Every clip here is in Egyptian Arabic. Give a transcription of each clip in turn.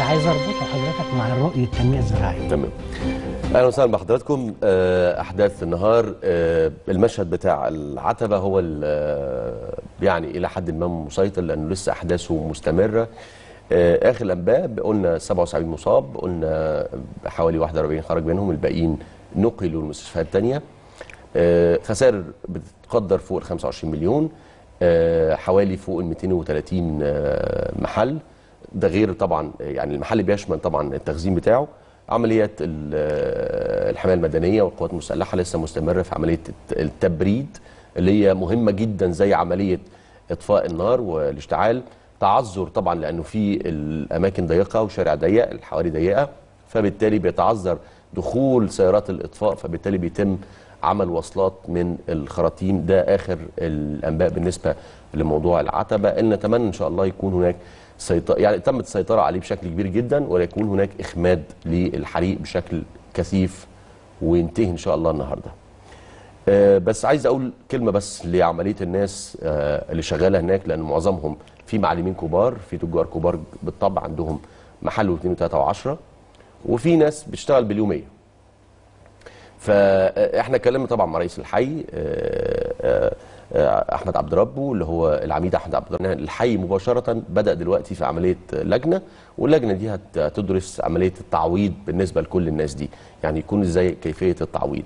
عايز اربطه حضرتك مع الرؤيه التنميه الزراعيه تمام اهلا وسهلا بحضراتكم آه، احداث النهار آه، المشهد بتاع العتبه هو ال- آه، يعني الى حد ما مسيطر لانه لسه احداثه مستمره آه، اخر الانباء قلنا 77 مصاب قلنا حوالي 41 خرج منهم الباقيين نقلوا للمستشفيات الثانيه خسائر بتقدر فوق ال 25 مليون آه، حوالي فوق ال 230 آه، محل ده غير طبعا يعني المحل بيشمل طبعا التخزين بتاعه عمليات ال- آه، الحمايه المدنيه والقوات المسلحه لسه مستمره في عمليه الت- التبريد اللي هي مهمه جدا زي عمليه اطفاء النار والاشتعال تعذر طبعا لانه في الاماكن ضيقه وشارع ضيق الحواري ضيقه فبالتالي بيتعذر دخول سيارات الاطفاء فبالتالي بيتم عمل وصلات من الخراطيم ده اخر الانباء بالنسبه لموضوع العتبه اللي نتمنى ان شاء الله يكون هناك سيطرة يعني تمت السيطره عليه بشكل كبير جدا ويكون هناك اخماد للحريق بشكل كثيف وينتهي ان شاء الله النهارده. آه، بس عايز اقول كلمه بس لعمليه الناس آه، اللي شغاله هناك لان معظمهم في معلمين كبار في تجار كبار بالطبع عندهم محل واثنين وثلاثه وعشره وفي ناس بتشتغل باليوميه. فاحنا اتكلمنا طبعا مع رئيس الحي آه، آه، آه، احمد عبد ربه اللي هو العميد احمد عبد ربه الحي مباشره بدا دلوقتي في عمليه لجنه واللجنه دي هت- هتدرس عمليه التعويض بالنسبه لكل الناس دي يعني يكون ازاي كيفيه التعويض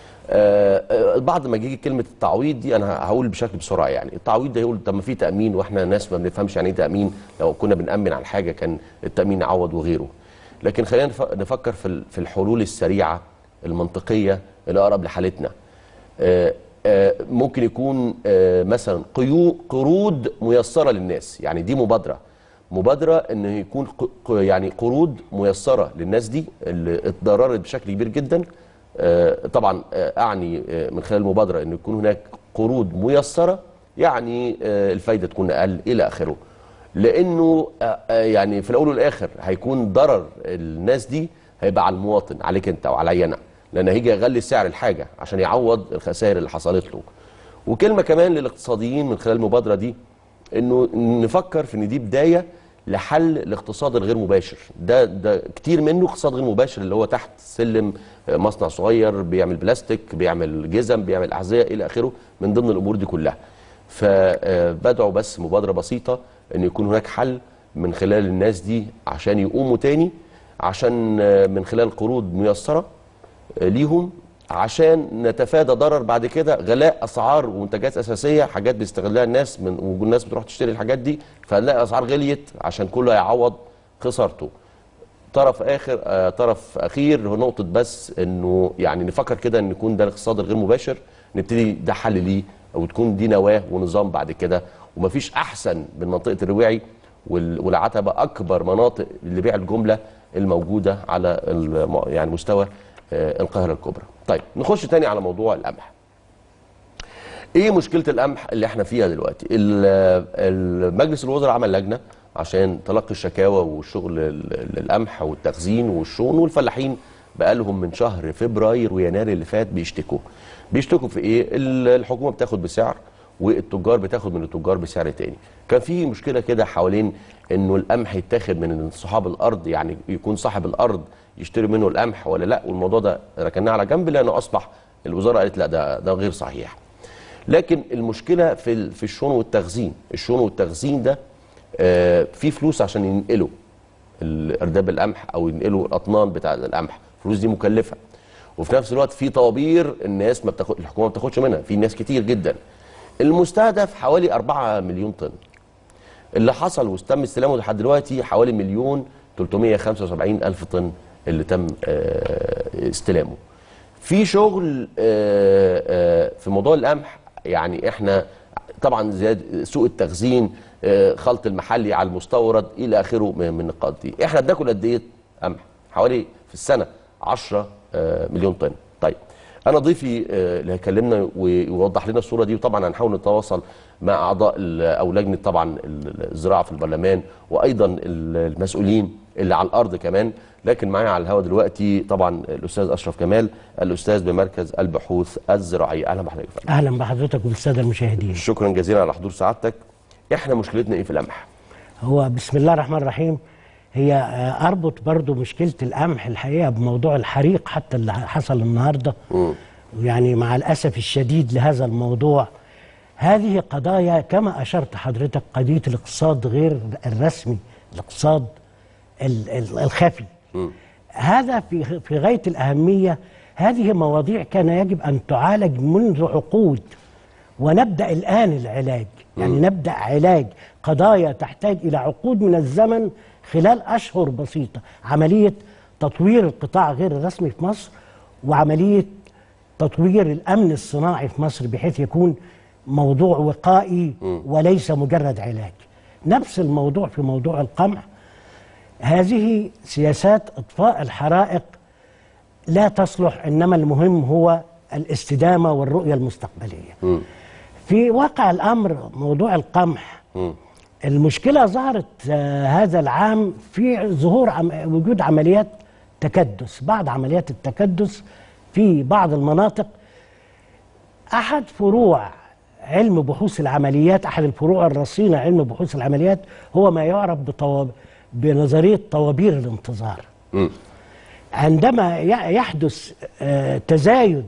آه، آه، بعد ما جه كلمه التعويض دي انا هقول بشكل بسرعه يعني التعويض ده يقول طب ما في تامين واحنا ناس ما بنفهمش يعني ايه تامين لو كنا بنامن على حاجه كان التامين يعوض وغيره لكن خلينا نف- نفكر في ال- في الحلول السريعه المنطقيه اللي اقرب لحالتنا آه، آه، ممكن يكون آه، مثلا قيو قروض ميسره للناس يعني دي مبادره مبادره ان يكون ق- ق- يعني قروض ميسره للناس دي اللي اتضررت بشكل كبير جدا آه، طبعا آه، اعني آه، من خلال المبادره ان يكون هناك قروض ميسره يعني آه، الفايده تكون اقل الى اخره لانه آه، آه، يعني في الاول والاخر هيكون ضرر الناس دي هيبقى على المواطن عليك انت وعليا انا لان هيجي يغلي سعر الحاجه عشان يعوض الخسائر اللي حصلت له وكلمه كمان للاقتصاديين من خلال المبادره دي انه نفكر في ان دي بدايه لحل الاقتصاد الغير مباشر ده ده كتير منه اقتصاد غير مباشر اللي هو تحت سلم آه، مصنع صغير بيعمل بلاستيك بيعمل جزم بيعمل احذيه الى اخره من ضمن الامور دي كلها فبدعو بس مبادره بسيطه ان يكون هناك حل من خلال الناس دي عشان يقوموا تاني عشان آه، من خلال قروض ميسره آه، ليهم عشان نتفادى ضرر بعد كده غلاء اسعار ومنتجات اساسيه حاجات بيستغلها الناس من والناس بتروح تشتري الحاجات دي فنلاقي اسعار غليت عشان كله يعوض خسارته طرف اخر آه طرف اخير هو نقطه بس انه يعني نفكر كده ان يكون ده الاقتصاد الغير مباشر نبتدي ده حل ليه او تكون دي نواه ونظام بعد كده ومفيش احسن من منطقه الرواعي وال- والعتبه اكبر مناطق لبيع الجمله الموجوده على الم- يعني مستوى آه القاهره الكبرى. طيب نخش تاني على موضوع القمح. ايه مشكله القمح اللي احنا فيها دلوقتي ال- ال- مجلس الوزراء عمل لجنه عشان تلقي الشكاوى والشغل ال- القمح والتخزين والشون والفلاحين بقالهم من شهر فبراير ويناير اللي فات بيشتكوا بيشتكوا في ايه ال- الحكومه بتاخد بسعر والتجار بتاخد من التجار بسعر تاني كان في مشكله كده حوالين انه القمح يتاخد من صحاب الارض يعني يكون صاحب الارض يشتري منه القمح ولا لا والموضوع ده ركناه على جنب لانه اصبح الوزاره قالت لا ده ده غير صحيح لكن المشكله في ال- في الشون والتخزين الشون والتخزين ده آه، في فلوس عشان ينقلوا الارداب القمح او ينقلوا الاطنان بتاع القمح الفلوس دي مكلفه وفي نفس الوقت في طوابير الناس ما بتاخد الحكومه ما بتاخدش منها في ناس كتير جدا المستهدف حوالي 4 مليون طن اللي حصل وتم استلامه لحد دلوقتي حوالي مليون 375 الف طن اللي تم آه، استلامه في شغل آه، آه، في موضوع القمح يعني احنا طبعا زياد سوق التخزين آه، خلط المحلي على المستورد الى اخره من من النقاط دي احنا بناكل قد ايه قمح حوالي في السنه 10 آه، مليون طن طيب انا ضيفي آه، اللي هيكلمنا ويوضح لنا الصوره دي وطبعا هنحاول نتواصل مع اعضاء ال- او لجنه طبعا ال- الزراعه في البرلمان وايضا ال- المسؤولين اللي على الارض كمان لكن معايا على الهواء دلوقتي طبعا الاستاذ اشرف كمال الاستاذ بمركز البحوث الزراعيه اهلا بحضرتك يا فندم. اهلا بحضرتك وبالساده المشاهدين شكرا جزيلا على حضور سعادتك احنا مشكلتنا ايه في القمح هو بسم الله الرحمن الرحيم هي آه، اربط برضو مشكله القمح الحقيقه بموضوع الحريق حتى اللي حصل النهارده يعني مع الاسف الشديد لهذا الموضوع هذه قضايا كما اشرت حضرتك قضيه الاقتصاد غير الرسمي الاقتصاد ال- ال- الخفي هذا في في غايه الاهميه هذه مواضيع كان يجب ان تعالج منذ عقود ونبدا الان العلاج يعني نبدا علاج قضايا تحتاج الى عقود من الزمن خلال اشهر بسيطه عمليه تطوير القطاع غير الرسمي في مصر وعمليه تطوير الامن الصناعي في مصر بحيث يكون موضوع وقائي وليس مجرد علاج نفس الموضوع في موضوع القمح هذه سياسات اطفاء الحرائق لا تصلح انما المهم هو الاستدامه والرؤيه المستقبليه. في واقع الامر موضوع القمح المشكله ظهرت آه، هذا العام في ظهور عم وجود عمليات تكدس، بعض عمليات التكدس في بعض المناطق احد فروع علم بحوث العمليات احد الفروع الرصينه علم بحوث العمليات هو ما يعرف بطواب بنظريه طوابير الانتظار. عندما ي- يحدث آه، تزايد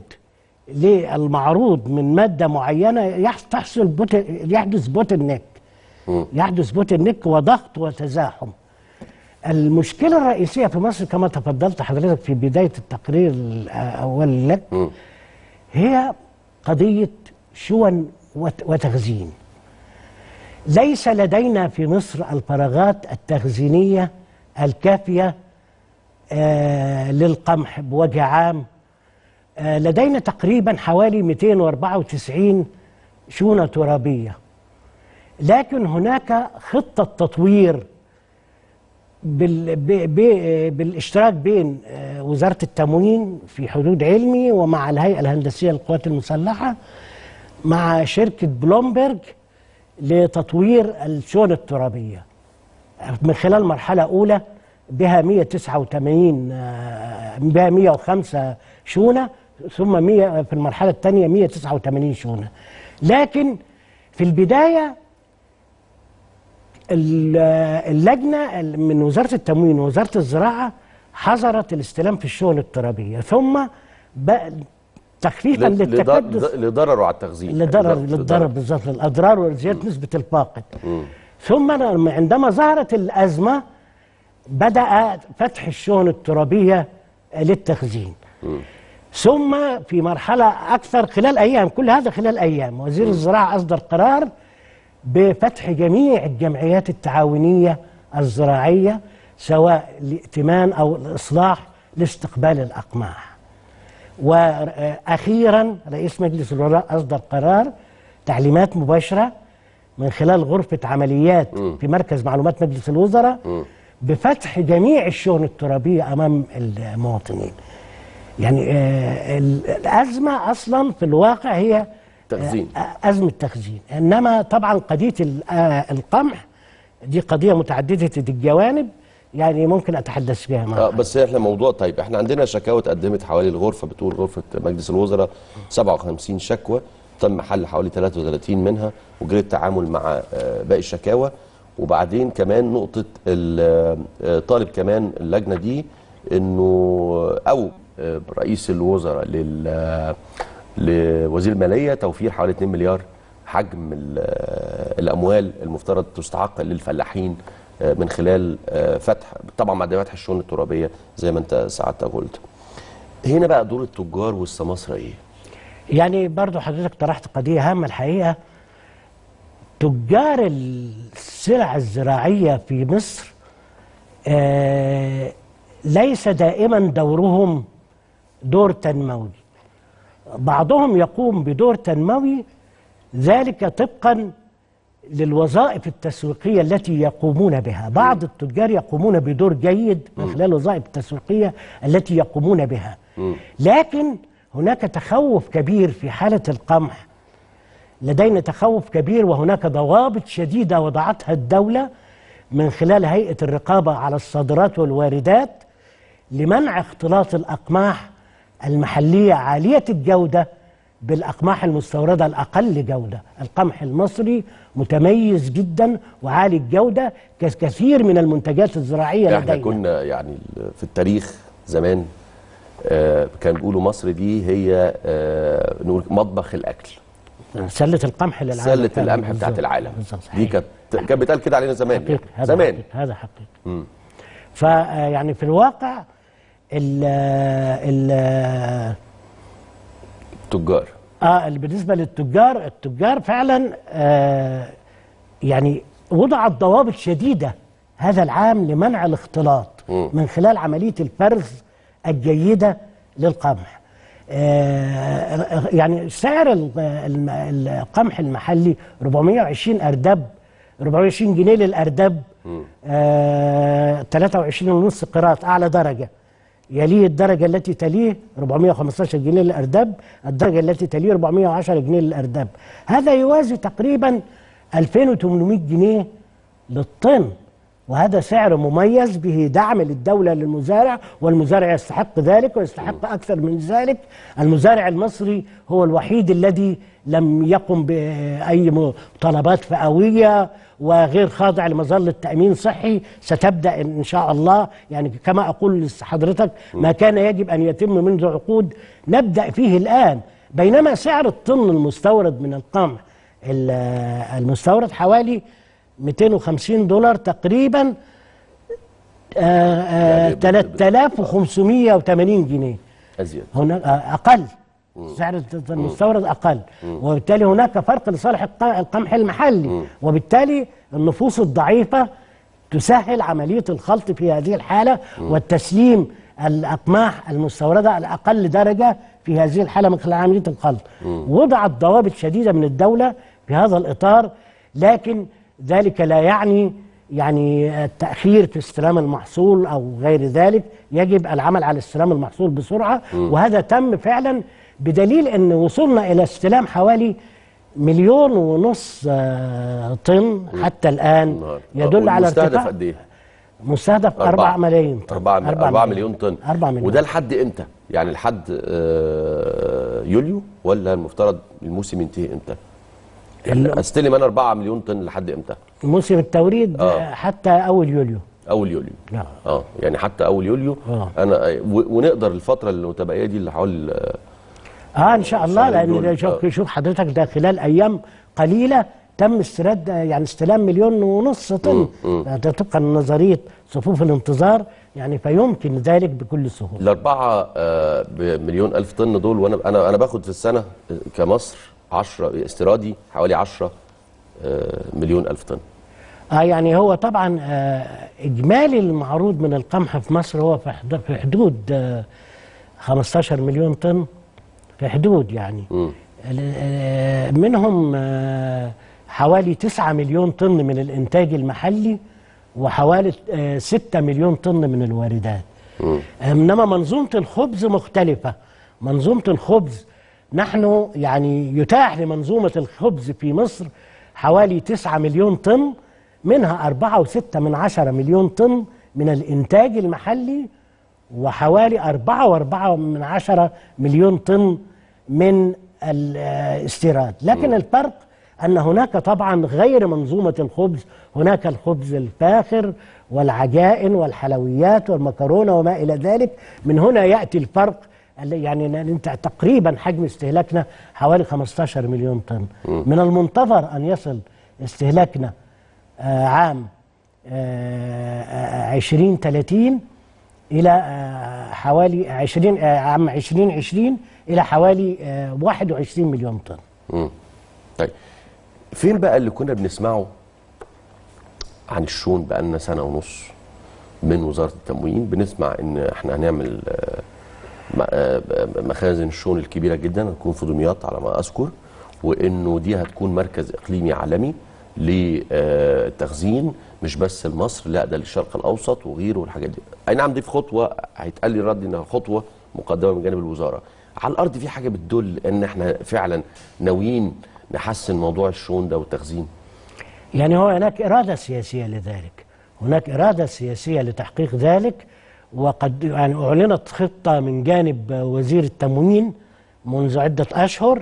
للمعروض من ماده معينه يح- تحصل بوت يحدث بوتل نيك يحدث بوتل نيك وضغط وتزاحم المشكله الرئيسيه في مصر كما تفضلت حضرتك في بدايه التقرير الاول لك هي قضيه شون وت- وتخزين ليس لدينا في مصر الفراغات التخزينيه الكافيه آه، للقمح بوجه عام آه، لدينا تقريبا حوالي 294 شونة ترابية لكن هناك خطة تطوير بال ب ب بالاشتراك بين آه، وزارة التموين في حدود علمي ومع الهيئة الهندسية للقوات المسلحة مع شركة بلومبرج لتطوير الشونة الترابية من خلال مرحلة أولى بها 189 آه، بها 105 شونة ثم 100 في المرحلة الثانية 189 شونة لكن في البداية ال- اللجنة من وزارة التموين ووزارة الزراعة حظرت الاستلام في الشؤون الترابية ثم بقى تخفيفا لض- للتكدس لض- لضرره على التخزين للضرر لض- للضرر بالظبط للاضرار وزياده نسبه الفاقد ثم لما- عندما ظهرت الازمه بدا فتح الشؤون الترابيه للتخزين ثم في مرحله اكثر خلال ايام كل هذا خلال ايام وزير الزراعه اصدر قرار بفتح جميع الجمعيات التعاونيه الزراعيه سواء لائتمان او الاصلاح لاستقبال الاقماح واخيرا رئيس مجلس الوزراء اصدر قرار تعليمات مباشره من خلال غرفه عمليات في مركز معلومات مجلس الوزراء بفتح جميع الشؤون الترابيه امام المواطنين. يعني آه، ال- الازمه اصلا في الواقع هي تخزين. آه، ازمه تخزين، انما طبعا قضيه ال- آه، القمح دي قضيه متعدده الجوانب يعني ممكن اتحدث فيها اه معك. بس احنا موضوع طيب احنا عندنا شكاوى اتقدمت حوالي الغرفه بتقول غرفه مجلس الوزراء 57 شكوى تم حل حوالي 33 منها وجري التعامل مع آه، باقي الشكاوى وبعدين كمان نقطه ال- آه، طالب كمان اللجنه دي انه او آه، رئيس الوزراء لل آه، لوزير الماليه توفير حوالي 2 مليار حجم ال- آه، الاموال المفترض تستحق للفلاحين آه، من خلال آه، فتح طبعا بعد فتح الشؤون الترابيه زي ما انت سعادتك قلت. هنا بقى دور التجار والسماسره ايه؟ يعني برضو حضرتك طرحت قضية هامة الحقيقة تجار السلع الزراعية في مصر آه ليس دائما دورهم دور تنموي بعضهم يقوم بدور تنموي ذلك طبقا للوظائف التسويقية التي يقومون بها بعض التجار يقومون بدور جيد من خلال الوظائف التسويقية التي يقومون بها لكن هناك تخوف كبير في حالة القمح لدينا تخوف كبير وهناك ضوابط شديدة وضعتها الدولة من خلال هيئة الرقابة على الصادرات والواردات لمنع اختلاط الأقماح المحلية عالية الجودة بالاقماح المستورده الاقل جوده القمح المصري متميز جدا وعالي الجوده كثير من المنتجات الزراعيه احنا لدينا كنا يعني في التاريخ زمان آه كان بيقولوا مصر دي هي آه نقول مطبخ الاكل سله القمح للعالم سله فعلاً. القمح بتاعت بالظبط. العالم بالظبط دي صحيح. كانت كانت بتقال كده علينا زمان يعني. حقيقي هذا زمان حقيقي هذا حقيقي فيعني في الواقع ال ال تجار اه اللي بالنسبه للتجار التجار فعلا آه يعني وضعت ضوابط شديده هذا العام لمنع الاختلاط مم. من خلال عمليه الفرز الجيده للقمح آه يعني سعر ال- الم- القمح المحلي 420 اردب 420 جنيه للاردب آه 23 ونص قراط اعلى درجه يليه الدرجة التي تليه 415 جنيه للأردب الدرجة التي تليه 410 جنيه للأردب هذا يوازي تقريبا 2800 جنيه للطن وهذا سعر مميز به دعم للدولة للمزارع والمزارع يستحق ذلك ويستحق أكثر من ذلك المزارع المصري هو الوحيد الذي لم يقم بأي مطالبات فئوية وغير خاضع لمظلة تأمين صحي ستبدأ إن شاء الله يعني كما أقول لحضرتك ما كان يجب أن يتم منذ عقود نبدأ فيه الآن بينما سعر الطن المستورد من القمح ال- المستورد حوالي 250 دولار تقريبا آه، آه، يعني 3580 جنيه ازيد هنا آه، اقل سعر المستورد اقل وبالتالي هناك فرق لصالح الق- القمح المحلي وبالتالي النفوس الضعيفه تسهل عمليه الخلط في هذه الحاله والتسليم الاقماح المستورده الاقل درجه في هذه الحاله من خلال عمليه الخلط وضعت ضوابط شديده من الدوله في هذا الاطار لكن ذلك لا يعني يعني التأخير في استلام المحصول أو غير ذلك يجب العمل على استلام المحصول بسرعة وهذا تم فعلا بدليل أن وصلنا إلى استلام حوالي مليون ونص آه، طن حتى الآن النهار. يدل على والمستهدف ارتفاع قد ايه؟ مستهدف 4 ملايين طن 4 4 مليون طن 4 مليون وده لحد امتى؟ يعني لحد آه، يوليو ولا المفترض الموسم ينتهي امتى؟ يعني استلم انا 4 مليون طن لحد امتى؟ موسم التوريد آه. آه، حتى أول يوليو اول يوليو نعم. اه يعني حتى اول يوليو آه. انا و- ونقدر الفتره المتبقيه دي اللي حوالي آه، اه ان شاء الله الشهرين لان دول، شوف آه. شوف حضرتك ده خلال ايام قليله تم استيراد يعني استلام مليون ونص طن ده طبقا لنظريه صفوف الانتظار يعني فيمكن ذلك بكل سهوله الأربعة آه، بمليون ألف طن دول وأنا أنا أنا باخد في السنة كمصر 10 استيرادي حوالي 10 آه، مليون ألف طن اه يعني هو طبعا آه اجمالي المعروض من القمح في مصر هو في حد- في حدود آه 15 مليون طن في حدود يعني ال- آه، منهم آه حوالي 9 مليون طن من الانتاج المحلي وحوالي آه 6 مليون طن من الواردات انما منظومه الخبز مختلفه منظومه الخبز نحن يعني يتاح لمنظومه الخبز في مصر حوالي 9 مليون طن منها 4.6 من عشرة مليون طن من الإنتاج المحلي وحوالي 4.4 من عشرة مليون طن من الاستيراد لكن الفرق أن هناك طبعا غير منظومة الخبز هناك الخبز الفاخر والعجائن والحلويات والمكرونة وما إلى ذلك من هنا يأتي الفرق اللي يعني ن- انت تقريبا حجم استهلاكنا حوالي 15 مليون طن من المنتظر أن يصل استهلاكنا آه، عام عشرين ثلاثين إلى آه، حوالي عشرين آه، عام عشرين عشرين إلى حوالي آه، واحد وعشرين مليون طن مم. طيب فين بقى اللي كنا بنسمعه عن الشون بقالنا سنة ونص من وزارة التموين بنسمع ان احنا هنعمل آه، م- آه، مخازن الشون الكبيرة جدا هتكون في دمياط على ما اذكر وانه دي هتكون مركز اقليمي عالمي للتخزين مش بس لمصر لا ده للشرق الاوسط وغيره والحاجات دي اي نعم دي في خطوه هيتقال لي الرد انها خطوه مقدمه من جانب الوزاره على الارض في حاجه بتدل ان احنا فعلا ناويين نحسن موضوع الشون ده والتخزين يعني هو هناك إرادة سياسية لذلك هناك إرادة سياسية لتحقيق ذلك وقد يعني أعلنت خطة من جانب وزير التموين منذ عدة أشهر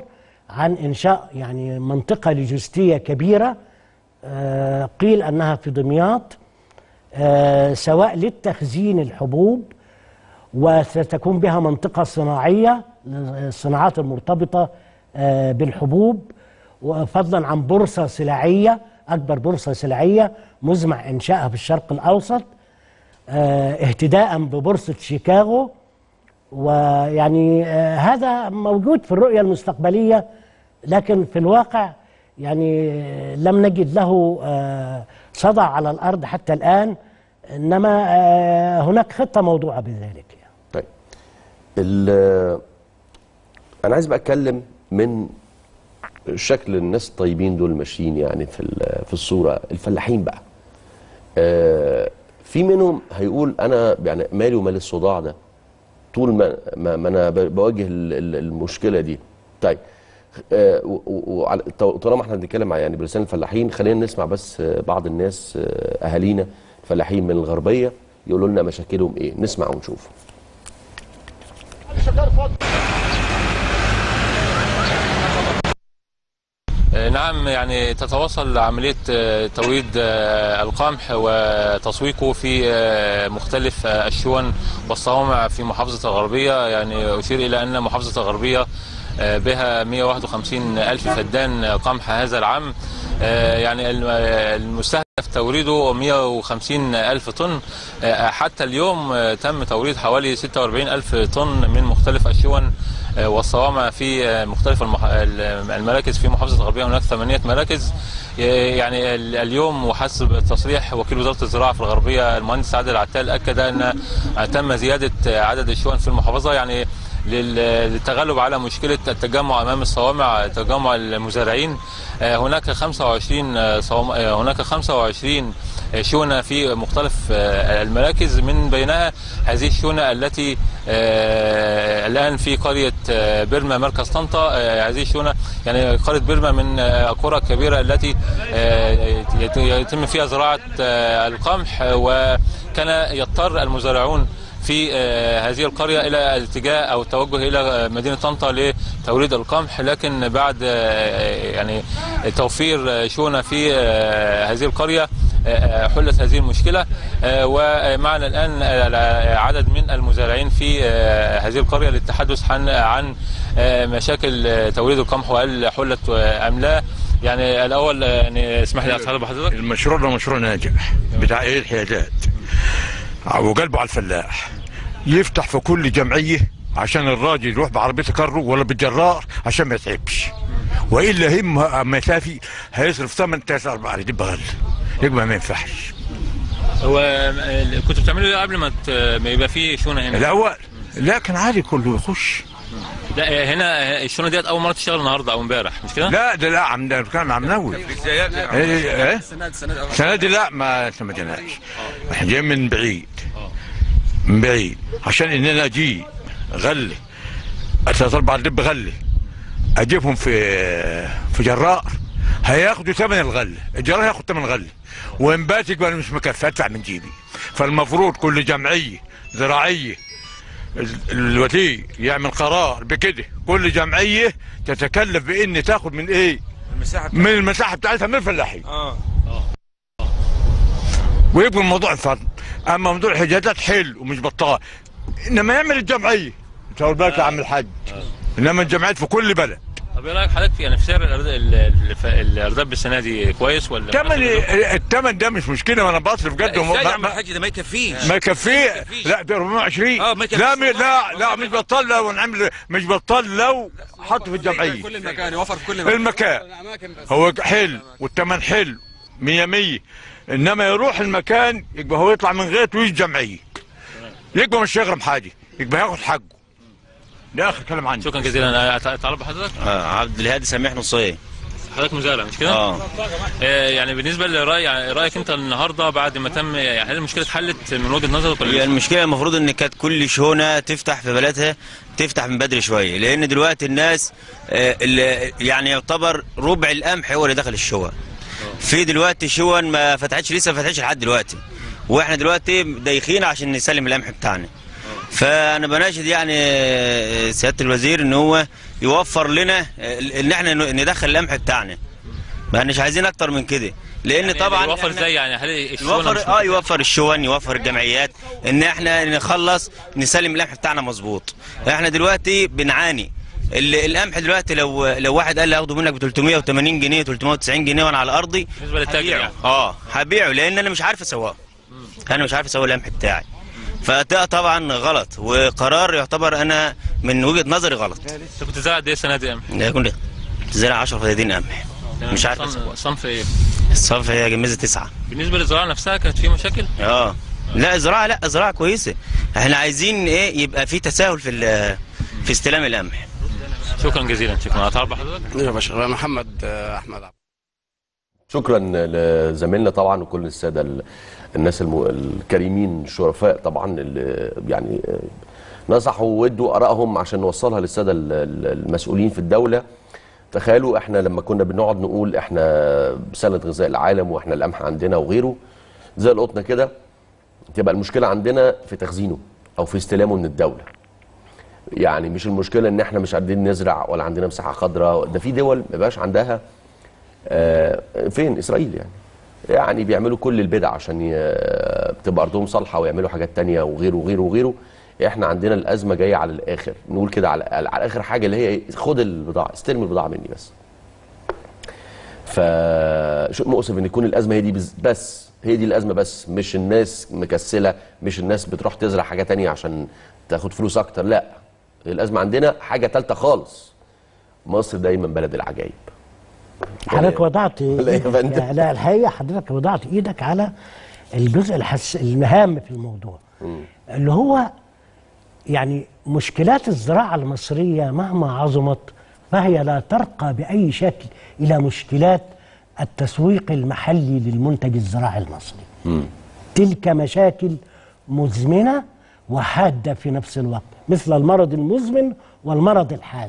عن إنشاء يعني منطقة لوجستية كبيرة آه، قيل أنها في دمياط آه، سواء للتخزين الحبوب وستكون بها منطقة صناعية الصناعات المرتبطة آه، بالحبوب وفضلا عن بورصة سلعية أكبر بورصة سلعية مزمع إنشائها في الشرق الأوسط آه، اهتداء ببورصة شيكاغو ويعني آه، هذا موجود في الرؤية المستقبلية لكن في الواقع يعني آه، لم نجد له آه، صدى على الأرض حتى الآن إنما آه، هناك خطة موضوعة بذلك يعني. طيب ال- انا عايز بقى اتكلم من شكل الناس الطيبين دول ماشيين يعني في ال- في الصوره الفلاحين بقى آه، في منهم هيقول انا يعني مالي ومال الصداع ده طول ما ما, ما انا ب- بواجه ال- ال- المشكله دي طيب آه، و- و- وعلى- طو- طالما احنا بنتكلم عن- يعني بلسان الفلاحين خلينا نسمع بس آه، بعض الناس آه، اهالينا الفلاحين من الغربيه يقولوا لنا مشاكلهم ايه نسمع ونشوف نعم يعني تتواصل عملية آه، توريد آه، القمح وتسويقه في آه، مختلف آه، الشون والصوامع في محافظة الغربية يعني أشير إلى أن محافظة الغربية آه، بها 151 ألف فدان قمح هذا العام آه، يعني الم- آه، المستهدف توريده 150 ألف طن آه، حتى اليوم آه، تم توريد حوالي 46 ألف طن من مختلف الشون آه، والصوامع في آه، مختلف المح... ال- المراكز في محافظة الغربية هناك ثمانية مراكز ي- يعني ال- اليوم وحسب تصريح وكيل وزارة الزراعة في الغربية المهندس عادل عتال أكد أن تم زيادة آه، عدد الشون في المحافظة يعني لل- للتغلب على مشكلة التجمع أمام الصوامع تجمع المزارعين آه، هناك 25 آه، صوام- آه، هناك 25 شونة في مختلف آه، المراكز من بينها هذه الشونة التي آه، الآن في قرية آه، بيرما مركز طنطا آه، هذه الشونة يعني قرية بيرما من آه، القرى الكبيرة التي آه، يت- يتم فيها زراعة آه، القمح وكان يضطر المزارعون في آه، هذه القرية إلى الاتجاه أو التوجه إلى آه، مدينة طنطا لتوريد القمح لكن بعد آه، يعني توفير آه، شونة في آه، هذه القرية آه، حلت هذه المشكلة آه، ومعنا الآن آه، عدد من المزارعين في آه، هذه القرية للتحدث عن عن آه، مشاكل آه، توريد القمح وهل حلت آه، أم لا يعني الأول آه، يعني اسمح لي أتحدث بحضرتك المشروع ده مشروع ناجح بتاع ايه الحيادات وقلبه على الفلاح يفتح في كل جمعيه عشان الراجل يروح بعربيه كره ولا بالجرار عشان ما يتعبش والا هم مسافي هيصرف ثمن تسع اربع يبقى غل يبقى ما ينفعش هو آه، كنتوا بتعملوا ايه قبل ما ت- ما يبقى في شونه هنا؟ الاول لكن عادي كله يخش لا آه، هنا آه، الشونه ديت اول مره تشتغل النهارده او امبارح مش كده؟ لا ده لا عم ده كان عم نوي ايه ايه السنه دي لا ما ما جيناش احنا جايين من بعيد من بعيد عشان ان انا اجي غلي ثلاث اربع دب غلي اجيبهم في في جرار هياخدوا ثمن الغله الجرار هياخد ثمن غله وان بات يبقى أنا مش مكفي ادفع من جيبي فالمفروض كل جمعيه زراعيه ال- الوكيل يعمل قرار بكده كل جمعيه تتكلف بان تاخد من ايه من المساحه بتاعتها من الفلاحين اه ويبقى الموضوع انفض اما موضوع الحجازات حلو ومش بطال انما يعمل الجمعيه انت واخد بالك يا عم الحاج انما الجمعيات في كل بلد طب ايه رايك حضرتك في يعني في سعر الأرد- ال- ال- ف- الارداب السنه دي كويس ولا الثمن الثمن ده مش مشكله وانا بصرف جد وما- ازاي يا ما- عم ما- الحاج ده ما يكفيش ما يكفيه يكفيش. لا ده 420 اه، ما يكفيش. لا مي- لا لا مش بطال لو نعمل مش بطال لو حطه في الجمعيه كل المكان يوفر في كل مكان المكان هو حلو والثمن حلو مية مية انما يروح المكان يبقى هو يطلع من غيره ويجي جمعيه يبقى مش يغرم حاجه يبقى ياخد حقه ده اخر كلام عندي شكرا جزيلا انا أت- اتعرف بحضرتك آه عبد الهادي سميح نصيه حضرتك مزارع مش كده؟ اه آه، يعني بالنسبه لراي يعني رايك انت النهارده بعد ما تم يعني هل المشكله اتحلت من وجهه نظرك ولا هي لسه؟ المشكله المفروض ان كانت كل شونه تفتح في بلدها تفتح من بدري شويه لان دلوقتي الناس آه، اللي يعني يعتبر ربع القمح هو اللي دخل الشون في دلوقتي شون ما فتحتش لسه ما فتحتش لحد دلوقتي واحنا دلوقتي دايخين عشان نسلم القمح بتاعنا فانا بناشد يعني آه، سياده الوزير ان هو يوفر لنا آه، ان احنا ندخل القمح بتاعنا ما مش عايزين اكتر من كده لان طبعا يوفر إحنا- ازاي يعني هل الشونه مش يوفر اه يوفر الشون يوفر الجمعيات ان احنا نخلص نسلم القمح بتاعنا مظبوط احنا دلوقتي بنعاني ال- القمح دلوقتي لو لو واحد قال لي هاخده منك ب 380 جنيه 390 جنيه وانا على ارضي بالنسبة للتاجر هبيعه. يعني. اه هبيعه لان انا مش عارف اسوقه انا مش عارف اسوق القمح بتاعي فده طبعا غلط وقرار يعتبر انا من وجهه نظري غلط انت كنت زارع قد ايه السنه دي قمح؟ لا يكون زرع 10 فدادين قمح مش عارف صنف- اسوق صنف ايه؟ الصنف هي جميزه تسعه بالنسبه للزراعه نفسها كانت في مشاكل؟ اه لا زراعه لا زراعه كويسه احنا عايزين ايه يبقى في تساهل في ال- في استلام القمح شكرا جزيلا شكرا هتعرف حضرتك؟ يا باشا أنا محمد آه، احمد عبد شكرا لزميلنا طبعا وكل الساده ال- الناس الم- الكريمين الشرفاء طبعا اللي يعني نصحوا وادوا ارائهم عشان نوصلها للساده ال- ال- المسؤولين في الدوله تخيلوا احنا لما كنا بنقعد نقول احنا سنه غذاء العالم واحنا القمح عندنا وغيره زي القطن كده تبقى المشكله عندنا في تخزينه او في استلامه من الدوله يعني مش المشكله ان احنا مش قادرين نزرع ولا عندنا مساحه خضراء ده في دول ما بقاش عندها آه، فين اسرائيل يعني يعني بيعملوا كل البدع عشان ي- تبقى ارضهم صالحه ويعملوا حاجات تانية وغيره وغيره وغيره احنا عندنا الازمه جايه على الاخر نقول كده على, على اخر حاجه اللي هي إيه؟ خد البضاعه استلم البضاعه مني بس فشيء مؤسف ان يكون الازمه هي دي بز- بس هي دي الازمه بس مش الناس مكسله مش الناس بتروح تزرع حاجه تانية عشان تاخد فلوس اكتر لا الازمه عندنا حاجه ثالثه خالص مصر دايما بلد العجائب حضرتك وضعت ولا إيه يا فندم؟ لا, لا الحقيقه حضرتك وضعت ايدك على الجزء الحس الهام في الموضوع اللي هو يعني مشكلات الزراعه المصريه مهما عظمت فهي لا ترقى باي شكل الى مشكلات التسويق المحلي للمنتج الزراعي المصري تلك مشاكل مزمنه وحاده في نفس الوقت مثل المرض المزمن والمرض الحاد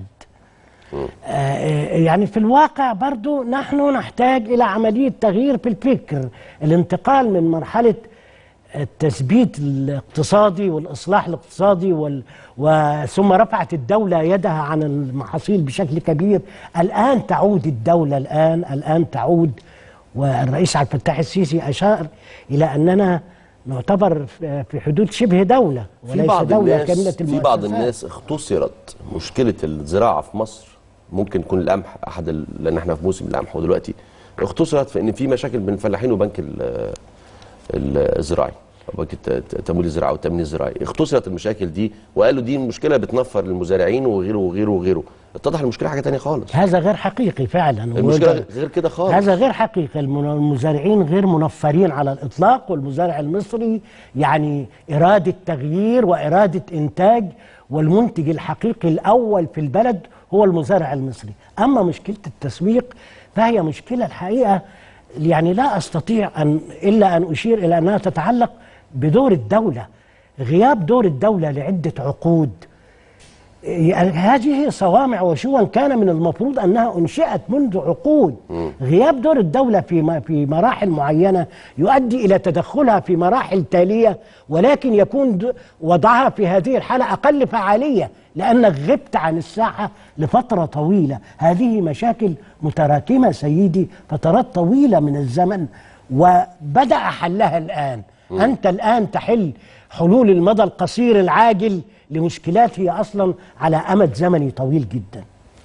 آه، يعني في الواقع برضو نحن نحتاج إلى عملية تغيير في الفكر الانتقال من مرحلة التثبيت الاقتصادي والإصلاح الاقتصادي وال... وثم رفعت الدولة يدها عن المحاصيل بشكل كبير الآن تعود الدولة الآن الآن تعود والرئيس عبد الفتاح السيسي أشار إلى أننا نعتبر في في حدود شبه دولة في وليس بعض دولة الناس كاملة في بعض المؤسسات. الناس اختصرت مشكله الزراعه في مصر ممكن يكون القمح احد ال... لان احنا في موسم القمح ودلوقتي اختصرت في ان في مشاكل بين الفلاحين وبنك ال- ال- الزراعي أو بنك الت- الت- التمويل الزراعي والتامين الزراعي اختصرت المشاكل دي وقالوا دي مشكله بتنفر للمزارعين وغيره وغيره وغيره اتضح المشكله حاجه تانية خالص هذا غير حقيقي فعلا المشكله وده- غير كده خالص هذا غير حقيقي المن- المزارعين غير منفرين على الإطلاق والمزارع المصري يعني إرادة تغيير وإرادة إنتاج والمنتج الحقيقي الأول في البلد هو المزارع المصري أما مشكلة التسويق فهي مشكلة الحقيقة يعني لا أستطيع أن إلا أن أشير إلى أنها تتعلق بدور الدولة غياب دور الدولة لعدة عقود يعني هذه صوامع وشون كان من المفروض انها انشئت منذ عقود غياب دور الدوله في م- في مراحل معينه يؤدي الى تدخلها في مراحل تاليه ولكن يكون د- وضعها في هذه الحاله اقل فعاليه لانك غبت عن الساحه لفتره طويله هذه مشاكل متراكمه سيدي فترات طويله من الزمن وبدا حلها الان انت الان تحل حلول المدى القصير العاجل لمشكلات هي اصلا على امد زمني طويل جدا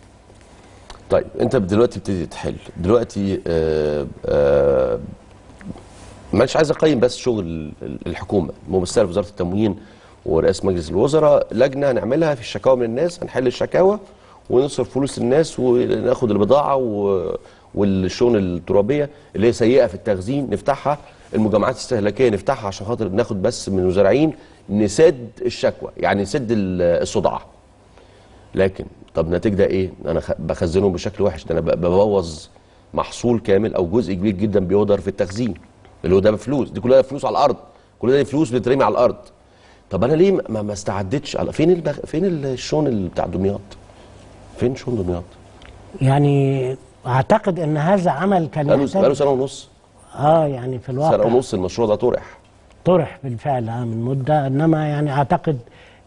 طيب انت دلوقتي بتبتدي تحل دلوقتي آه آه مش عايز اقيم بس شغل الحكومه ممثله في وزاره التموين ورئاسه مجلس الوزراء لجنه نعملها في الشكاوى من الناس هنحل الشكاوى ونصرف فلوس الناس وناخد البضاعه و... والشؤون الترابيه اللي هي سيئه في التخزين نفتحها المجمعات الاستهلاكيه نفتحها عشان خاطر ناخد بس من المزارعين نسد الشكوى يعني نسد ال- الصداع لكن طب نتيجة ايه؟ انا خ- بخزنهم بشكل وحش ده انا ب- ببوظ محصول كامل او جزء كبير جدا بيهدر في التخزين اللي هو ده بفلوس دي كلها فلوس على الارض كل ده فلوس بترمي على الارض طب انا ليه ما, ما استعدتش على فين البخ... فين الشون اللي بتاع دمياط؟ فين شون دمياط؟ يعني اعتقد ان هذا عمل كان بقاله يحتاج- بقاله سنه ونص اه يعني في سنه الواقع ونص المشروع ده طرح طرح بالفعل آه من مده انما يعني اعتقد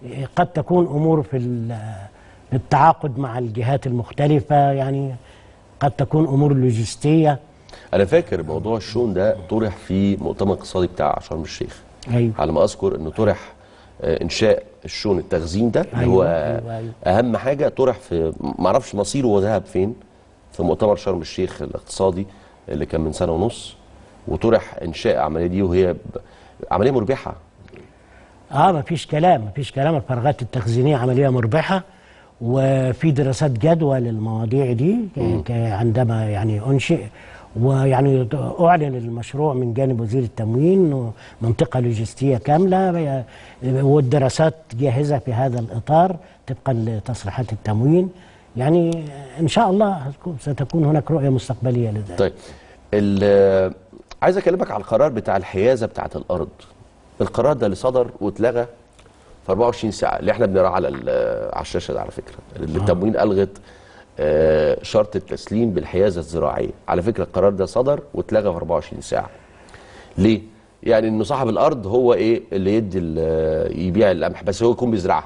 قد تكون امور في ال- التعاقد مع الجهات المختلفه يعني قد تكون امور لوجستيه انا فاكر موضوع الشون ده طرح في مؤتمر اقتصادي بتاع شرم الشيخ ايوه على ما اذكر انه طرح آه، انشاء الشون التخزين ده اللي أيوة، هو أيوة، أيوة. اهم حاجه طرح في ما اعرفش مصيره وذهب فين في مؤتمر شرم الشيخ الاقتصادي اللي كان من سنه ونص وطرح انشاء العمليه دي وهي ب- عمليه مربحه اه ما فيش كلام ما فيش كلام الفراغات التخزينيه عمليه مربحه وفي دراسات جدوى للمواضيع دي ك- ك- عندما يعني انشئ ويعني اعلن المشروع من جانب وزير التموين منطقه لوجستيه كامله والدراسات جاهزه في هذا الاطار طبقا لتصريحات التموين يعني ان شاء الله هتكون- ستكون هناك رؤيه مستقبليه لذلك طيب ال- عايز اكلمك على القرار بتاع الحيازه بتاعه الارض القرار ده اللي صدر واتلغى في 24 ساعه اللي احنا بنقراه على ال- على الشاشه ده على فكره اللي التموين الغت آه، شرط التسليم بالحيازه الزراعيه على فكره القرار ده صدر واتلغى في 24 ساعه ليه يعني انه صاحب الارض هو ايه اللي يدي ال- يبيع القمح بس هو يكون بيزرعها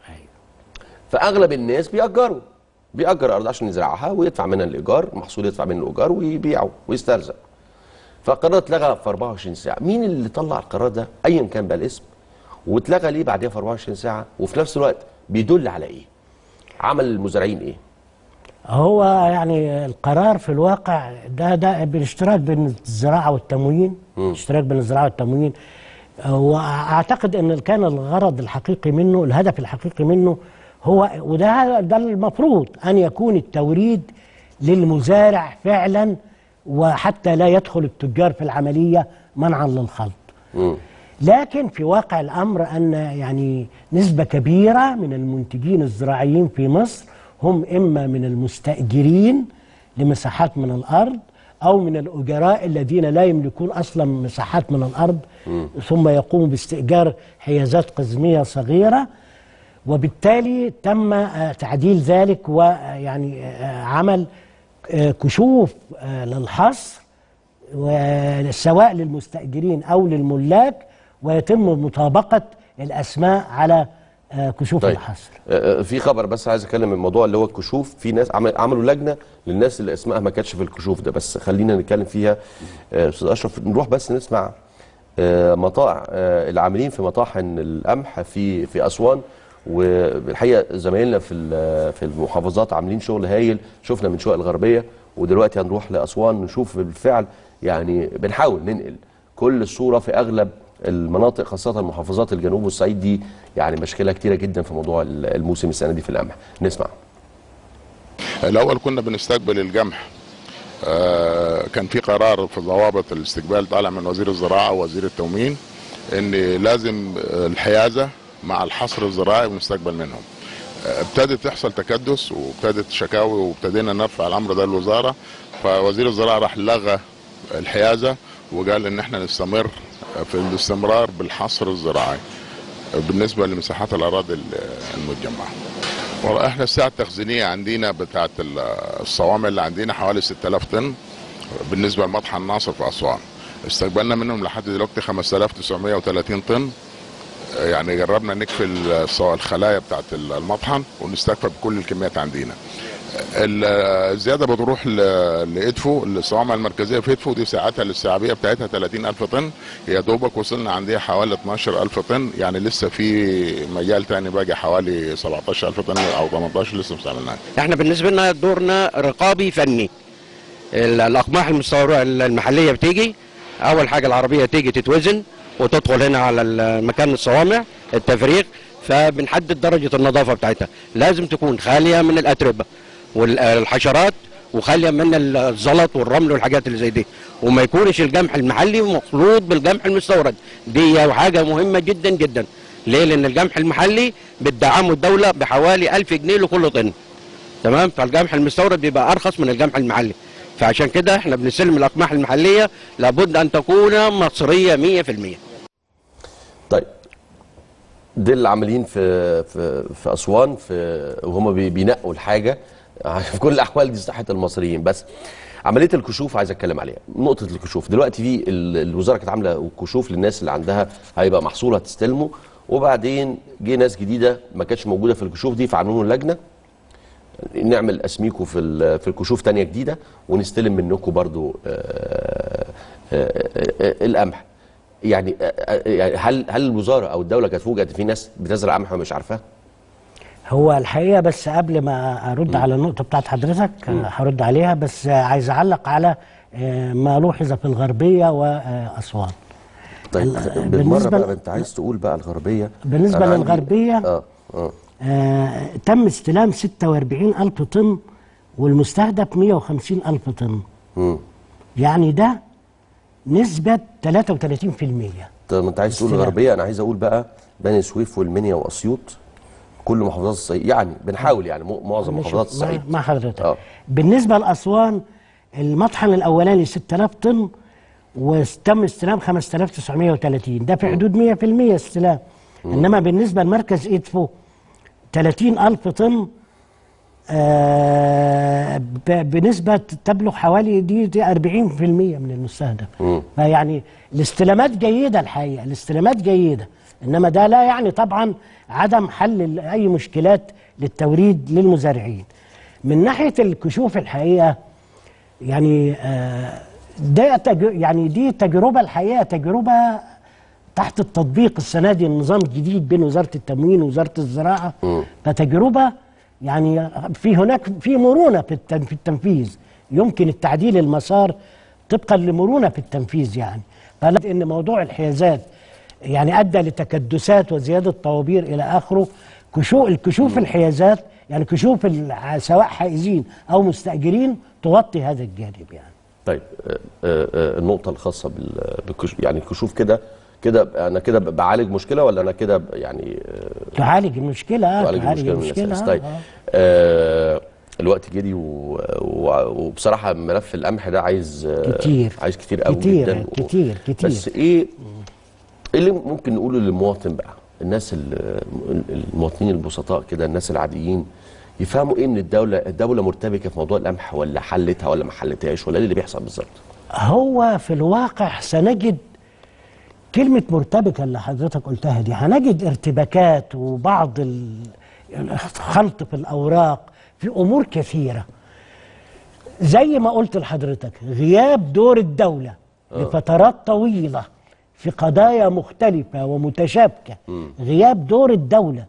فاغلب الناس بيأجروا بيأجر ارض عشان يزرعها ويدفع منها الايجار محصول يدفع منه الايجار ويبيعه ويسترزق فالقرار اتلغى في 24 ساعه مين اللي طلع القرار ده ايا كان بقى الاسم واتلغى ليه بعدها في 24 ساعه وفي نفس الوقت بيدل على ايه عمل المزارعين ايه هو يعني القرار في الواقع ده ده بالاشتراك بين الزراعه والتموين اشتراك بين الزراعه والتموين واعتقد ان كان الغرض الحقيقي منه الهدف الحقيقي منه هو وده ده المفروض ان يكون التوريد للمزارع فعلا وحتى لا يدخل التجار في العمليه منعا للخلط لكن في واقع الامر ان يعني نسبه كبيره من المنتجين الزراعيين في مصر هم اما من المستاجرين لمساحات من الارض او من الاجراء الذين لا يملكون اصلا مساحات من الارض ثم يقوموا باستئجار حيازات قزميه صغيره وبالتالي تم آه، تعديل ذلك ويعني آه، عمل آه، كشوف آه، للحصر سواء للمستأجرين أو للملاك ويتم مطابقة الأسماء على آه، كشوف طيب الحصر آه، آه، في خبر بس عايز اتكلم الموضوع اللي هو الكشوف في ناس عمل عملوا لجنه للناس اللي اسمائها ما كانتش في الكشوف ده بس خلينا نتكلم فيها آه، استاذ اشرف نروح بس نسمع آه، مطاع آه، العاملين في مطاحن القمح في في اسوان والحقيقه زمايلنا في ال- في المحافظات عاملين شغل هايل شفنا من شقق الغربيه ودلوقتي هنروح لاسوان نشوف بالفعل يعني بنحاول ننقل كل الصوره في اغلب المناطق خاصه محافظات الجنوب والصعيد دي يعني مشكله كتيره جدا في موضوع الموسم السنه دي في القمح نسمع الاول كنا بنستقبل القمح آه، كان في قرار في ضوابط الاستقبال طالع من وزير الزراعه ووزير التموين ان لازم آه، الحيازه مع الحصر الزراعي ونستقبل منهم آه، ابتدت تحصل تكدس وابتدت شكاوي وابتدينا نرفع الامر ده للوزاره فوزير الزراعه راح لغى الحيازه وقال ان احنا نستمر في الاستمرار بالحصر الزراعي بالنسبه لمساحات الاراضي المجمعه والله احنا الساعه التخزينيه عندنا بتاعه الصوامع اللي عندنا حوالي 6000 طن بالنسبه لمطحن ناصر في اسوان استقبلنا منهم لحد دلوقتي 5930 طن يعني جربنا نكفي الص- الخلايا بتاعت المطحن ونستكفى بكل الكميات عندنا ال- الزياده بتروح ل- لادفو الصوامع المركزيه في ادفو دي ساعتها الاستيعابيه بتاعتها 30000 طن يا دوبك وصلنا عندها حوالي 12000 طن يعني لسه في مجال تاني باقي حوالي 17000 طن او 18 لسه ما استعملناش احنا بالنسبه لنا دورنا رقابي فني ال- الاقماح المستورده المحليه بتيجي اول حاجه العربيه تيجي تتوزن وتدخل هنا على ال- مكان الصوامع التفريغ فبنحدد درجه النظافه بتاعتها لازم تكون خاليه من الاتربه والحشرات وخاليه من الزلط والرمل والحاجات اللي زي دي وما يكونش القمح المحلي مخلوط بالقمح المستورد دي حاجه مهمه جدا جدا ليه لان القمح المحلي بتدعمه الدوله بحوالي 1000 جنيه لكل طن تمام فالقمح المستورد بيبقى ارخص من القمح المحلي فعشان كده احنا بنستلم الاقماح المحليه لابد ان تكون مصريه 100% طيب دول اللي عاملين في في في اسوان في وهم بي- بينقوا الحاجه في كل الاحوال دي صحه المصريين بس عمليه الكشوف عايز اتكلم عليها نقطه الكشوف دلوقتي في ال- الوزاره كانت عامله كشوف للناس اللي عندها هيبقى محصول هتستلمه وبعدين جه ناس جديده ما كانتش موجوده في الكشوف دي فعملوا لنا لجنه نعمل اسميكو في ال- في الكشوف تانية جديده ونستلم منكم برضو آه، آه، آه، القمح يعني آه، آه، يعني هل هل الوزاره او الدوله كانت فوجئت في ناس بتزرع قمح ومش عارفاها؟ هو الحقيقه بس قبل ما ارد على النقطه بتاعت حضرتك آه، هرد عليها بس آه، عايز اعلق على آه، ما لوحظ في الغربيه واسوان طيب ال- بالمره بالنسبة- بقى انت عايز تقول بقى الغربيه بالنسبة أنا عندي- للغربية، اه اه آه، تم استلام 46 ألف طن والمستهدف 150 ألف طن مم. يعني ده نسبة 33% طب انت عايز تقول استلام. الغربيه انا عايز اقول بقى بني سويف والمنيا واسيوط كل محافظات الصعيد يعني بنحاول يعني مو- معظم محافظات مع- الصعيد مع حضرتك اه بالنسبة لأسوان المطحن الأولاني 6000 طن وتم استلام 5930 ده في حدود 100% استلام إنما بالنسبة لمركز إدفو 30000 طن آه ب- بنسبة تبلغ حوالي دي, دي 40% من المستهدف فيعني الاستلامات جيدة الحقيقة الاستلامات جيدة إنما ده لا يعني طبعا عدم حل ال- أي مشكلات للتوريد للمزارعين من ناحية الكشوف الحقيقة يعني آه ده تج... يعني دي تجربة الحقيقة تجربة تحت التطبيق السنة دي النظام الجديد بين وزارة التموين ووزارة الزراعة فتجربة يعني في هناك في مرونة في التن- في التنفيذ يمكن التعديل المسار طبقا لمرونة في التنفيذ يعني فلا ان موضوع الحيازات يعني ادى لتكدسات وزياده طوابير الى اخره كشوف الكشوف الحيازات يعني كشوف الع- سواء حائزين او مستاجرين تغطي هذا الجانب يعني طيب آه، آه، آه، النقطه الخاصه بال- بالكشوف يعني الكشوف كده كده انا كده بعالج مشكله ولا انا كده يعني آه، تعالج المشكله آه، بعالج تعالج المشكله من المشكله الاساس آه، طيب آه. آه، الوقت جري و- و- وبصراحه ملف القمح ده عايز آه، كتير. عايز كتير قوي كتير، جدا كتير، كتير. بس ايه ايه اللي ممكن نقوله للمواطن بقى الناس ال- المواطنين البسطاء كده الناس العاديين يفهموا ايه من الدوله الدوله مرتبكه في موضوع القمح ولا حلتها ولا ما حلتهاش ولا ايه اللي بيحصل بالظبط هو في الواقع سنجد كلمة مرتبكة اللي حضرتك قلتها دي هنجد ارتباكات وبعض ال- الخلط في الأوراق في أمور كثيرة زي ما قلت لحضرتك غياب دور الدولة لفترات طويلة في قضايا مختلفة ومتشابكة غياب دور الدولة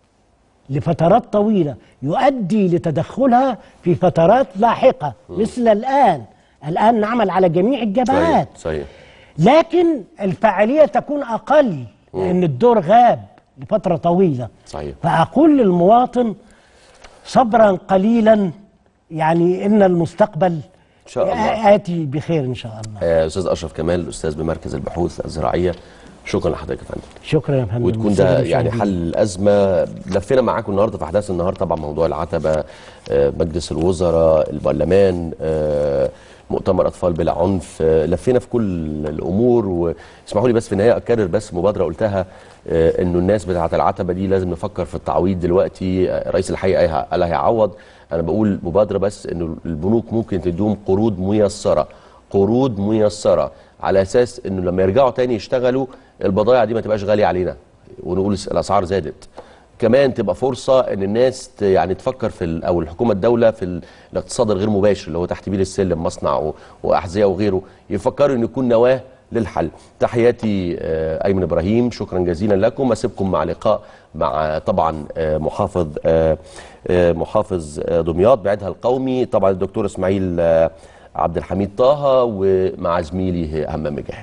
لفترات طويلة يؤدي لتدخلها في فترات لاحقة مثل الآن الآن نعمل على جميع الجبهات صحيح لكن الفاعلية تكون أقل لأن الدور غاب لفترة طويلة صحيح. فأقول للمواطن صبرا قليلا يعني إن المستقبل ان شاء الله آتي بخير إن شاء الله آه، استاذ اشرف كمال استاذ بمركز البحوث الزراعيه شكرا لحضرتك يا فندم شكرا يا فندم وتكون والسادة ده يعني المشاهدين. حل الازمه لفينا معاكم النهارده في احداث النهار طبعا موضوع العتبه آه، مجلس الوزراء البرلمان آه، مؤتمر اطفال بلا عنف آه، لفينا في كل الامور واسمحوا لي بس في النهايه اكرر بس مبادره قلتها آه، انه الناس بتاعه العتبه دي لازم نفكر في التعويض دلوقتي آه، رئيس الحي قال- قال هيعوض انا بقول مبادره بس انه البنوك ممكن تديهم قروض ميسره قروض ميسره على اساس انه لما يرجعوا تاني يشتغلوا البضائع دي ما تبقاش غاليه علينا ونقول الاسعار زادت كمان تبقى فرصه ان الناس ت- يعني تفكر في ال- او الحكومه الدوله في ال- الاقتصاد الغير مباشر اللي هو تحت بير السلم مصنع و- واحذيه وغيره يفكروا ان يكون نواه للحل تحياتي آه، ايمن ابراهيم شكرا جزيلا لكم اسيبكم مع لقاء مع طبعا آه، محافظ آه، آه، محافظ آه، دمياط بعيدها القومي طبعا الدكتور اسماعيل آه، عبد الحميد طه ومع زميلي همام مجاهد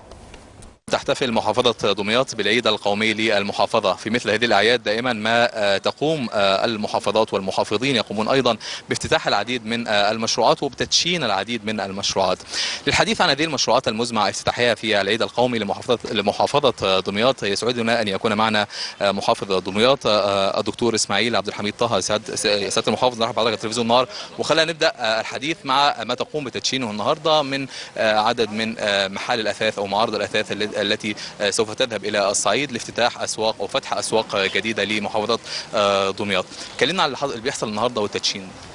تحتفل محافظة دمياط بالعيد القومي للمحافظة في مثل هذه الأعياد دائما ما آه، تقوم آه، المحافظات والمحافظين يقومون أيضا بافتتاح العديد من آه، المشروعات وبتدشين العديد من المشروعات للحديث عن هذه المشروعات المزمع افتتاحها في العيد القومي لمحافظة لمحافظة آه، دمياط يسعدنا أن يكون معنا آه، محافظ دمياط آه، الدكتور إسماعيل عبد الحميد طه سعد سيادة المحافظ نرحب بحضرتك على التلفزيون النهار وخلينا نبدأ آه، الحديث مع ما تقوم بتدشينه النهارده من آه، عدد من آه، محال الأثاث أو معارض الأثاث الل- التي آه، سوف تذهب إلى الصعيد لافتتاح أسواق أو فتح أسواق آه، جديدة لمحافظة آه، دمياط كلمنا عن اللي حص- اللي بيحصل النهارده والتدشين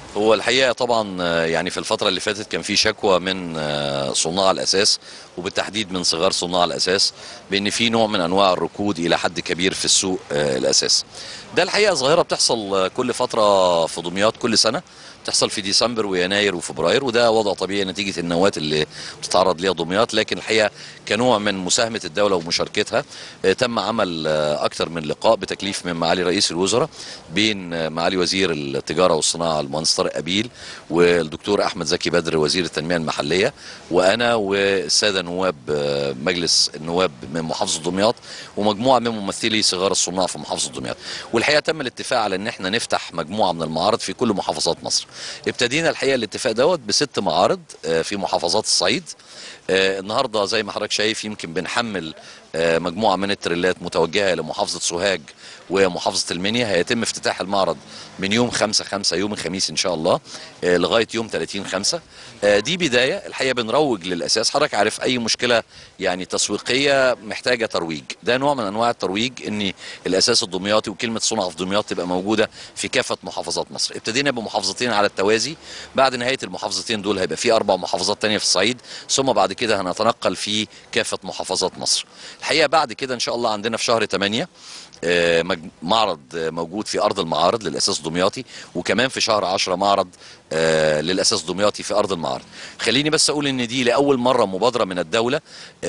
هو الحقيقه طبعا آه، يعني في الفتره اللي فاتت كان في شكوى من آه، صناع الاساس وبالتحديد من صغار صناع الاساس بان في نوع من انواع الركود الى حد كبير في السوق آه، الاساس ده الحقيقه ظاهره بتحصل آه، كل فتره في دمياط كل سنه بتحصل في ديسمبر ويناير وفبراير وده وضع طبيعي نتيجه النواه اللي بتتعرض ليها دمياط لكن الحقيقه كنوع من مساهمه الدوله ومشاركتها آه، تم عمل آه، اكثر من لقاء بتكليف من معالي رئيس الوزراء بين آه، معالي وزير التجاره والصناعه المهندس طارق ابيل والدكتور احمد زكي بدر وزير التنميه المحليه وانا والساده نواب آه، مجلس النواب من محافظه دمياط ومجموعه من ممثلي صغار الصناع في محافظه دمياط والحقيقه تم الاتفاق على ان احنا نفتح مجموعه من المعارض في كل محافظات مصر ابتدينا الحقيقه الاتفاق دوت بست معارض آه، في محافظات الصعيد آه، النهارده زي ما حضرتك شايف يمكن بنحمل آه، مجموعه من التريلات متوجهه لمحافظه سوهاج ومحافظه المنيا هيتم افتتاح المعرض من يوم 5 5 يوم الخميس ان شاء الله آه، لغايه يوم 30 5 آه، دي بدايه الحقيقه بنروج للاساس حضرتك عارف اي مشكله يعني تسويقيه محتاجه ترويج ده نوع من انواع الترويج ان الاساس الدمياطي وكلمه صنع في دمياط تبقى موجوده في كافه محافظات مصر ابتدينا بمحافظتين على التوازي بعد نهايه المحافظتين دول هيبقى في اربع محافظات تانية في الصعيد ثم بعد كده هنتنقل في كافه محافظات مصر الحقيقه بعد كده ان شاء الله عندنا في شهر 8 آه، مج- معرض آه، موجود في ارض المعارض للاساس دمياطي وكمان في شهر 10 معرض آه، للاساس دمياطي في ارض المعارض خليني بس اقول ان دي لاول مره مبادره من الدوله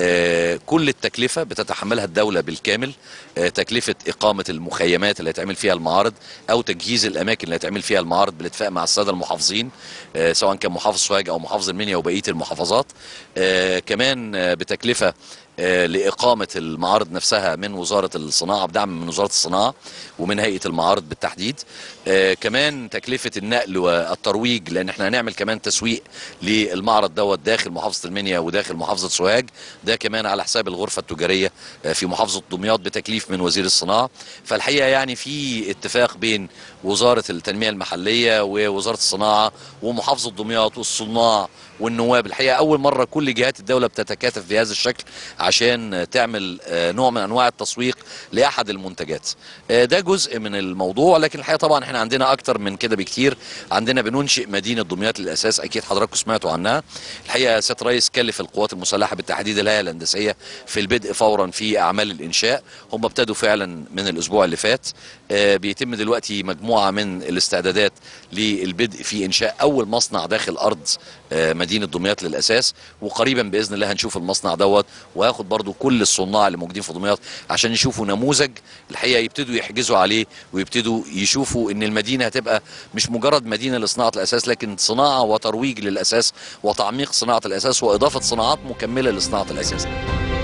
آه، كل التكلفه بتتحملها الدوله بالكامل آه، تكلفه اقامه المخيمات اللي هيتعمل فيها المعارض او تجهيز الاماكن اللي هيتعمل فيها المعارض بالاتفاق مع الساده المحافظين آه، سواء كان محافظ سوهاج او محافظ المنيا وبقيه المحافظات آه، كمان آه، بتكلفه آه، لإقامة المعارض نفسها من وزارة الصناعة بدعم من وزارة الصناعة ومن هيئة المعارض بالتحديد آه، كمان تكلفة النقل والترويج لأن احنا هنعمل كمان تسويق للمعرض دوت داخل محافظة المنيا وداخل محافظة سوهاج ده كمان على حساب الغرفة التجارية آه، في محافظة دمياط بتكليف من وزير الصناعة فالحقيقة يعني في اتفاق بين وزارة التنمية المحلية ووزارة الصناعة ومحافظة دمياط والصناع والنواب الحقيقه اول مره كل جهات الدوله بتتكاتف بهذا الشكل عشان تعمل آه، نوع من انواع التسويق لاحد المنتجات آه، ده جزء من الموضوع لكن الحقيقه طبعا احنا عندنا اكتر من كده بكتير عندنا بننشئ مدينه دمياط للاساس اكيد حضراتكم سمعتوا عنها الحقيقه سياده الرئيس كلف القوات المسلحه بالتحديد الهيئه الهندسيه في البدء فورا في اعمال الانشاء هم ابتدوا فعلا من الاسبوع اللي فات آه، بيتم دلوقتي مجموعه من الاستعدادات للبدء في انشاء اول مصنع داخل ارض آه، مدينه دمياط للاساس وقريبا باذن الله هنشوف المصنع دوت وهاخد برضو كل الصناع اللي موجودين في دمياط عشان يشوفوا نموذج الحقيقه يبتدوا يحجزوا عليه ويبتدوا يشوفوا ان المدينه هتبقى مش مجرد مدينه لصناعه الاساس لكن صناعه وترويج للاساس وتعميق صناعه الاساس واضافه صناعات مكمله لصناعه الاساس